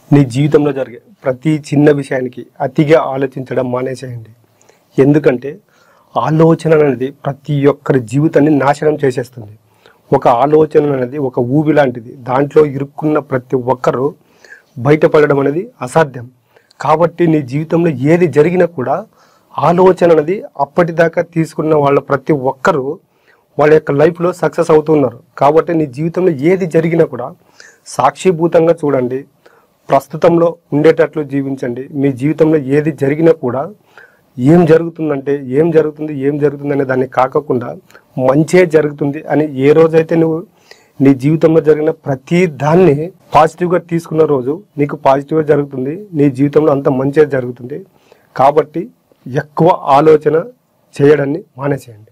నీ జీవితంలో జరిగే ప్రతి చిన్న విషయానికి అతిగా ఆలోచించడం మానేసేయండి ఎందుకంటే ఆలోచన అనేది ప్రతి ఒక్కరి జీవితాన్ని నాశనం చేసేస్తుంది ఒక ఆలోచన అనేది ఒక ఊబి లాంటిది దాంట్లో ఇరుక్కున్న ప్రతి ఒక్కరూ బయటపడడం అనేది అసాధ్యం కాబట్టి నీ జీవితంలో ఏది జరిగినా కూడా ఆలోచన అనేది అప్పటిదాకా తీసుకున్న వాళ్ళ ప్రతి ఒక్కరూ వాళ్ళ యొక్క లైఫ్లో సక్సెస్ అవుతున్నారు కాబట్టి నీ జీవితంలో ఏది జరిగినా కూడా సాక్షిభూతంగా చూడండి ప్రస్తుతంలో ఉండేటట్లు జీవించండి మీ జీవితంలో ఏది జరిగినా కూడా ఏం జరుగుతుందంటే ఏం జరుగుతుంది ఏం జరుగుతుంది అనే దాన్ని కాకుండా మంచే జరుగుతుంది అని ఏ రోజైతే నువ్వు నీ జీవితంలో జరిగిన ప్రతి దాన్ని పాజిటివ్గా తీసుకున్న రోజు నీకు పాజిటివ్గా జరుగుతుంది నీ జీవితంలో అంత మంచిగా జరుగుతుంది కాబట్టి ఎక్కువ ఆలోచన చేయడాన్ని మానేసేయండి